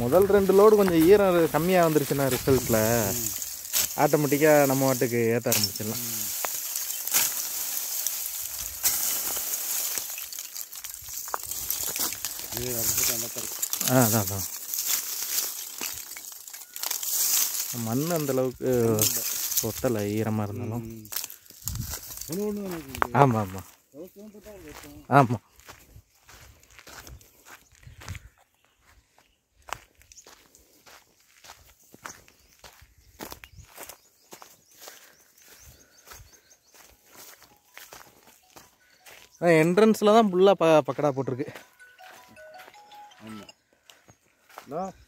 முதல் ரெண்டு லோடு கொஞ்சம் ஈரம் கம்மியாக வந்துருச்சுன்னா ரிசல்ட்டில் ஆட்டோமேட்டிக்காக நம்ம வாட்டுக்கு ஏற்ற ஆரம்பிச்சிடலாம் இது அப்படி அந்த இருக்கு ஆ அதான் அதான் மண் அந்த அளவுக்கு ஒட்டலை ஈரமாக இருந்தாலும் ஒன்று ஒன்று தான் இருக்குது ஆமாம் ஆமாம் ஆமாம் என்ட்ரன்ஸில் தான் ஃபுல்லாக ப பக்கடா போட்டிருக்கு ஆமாம்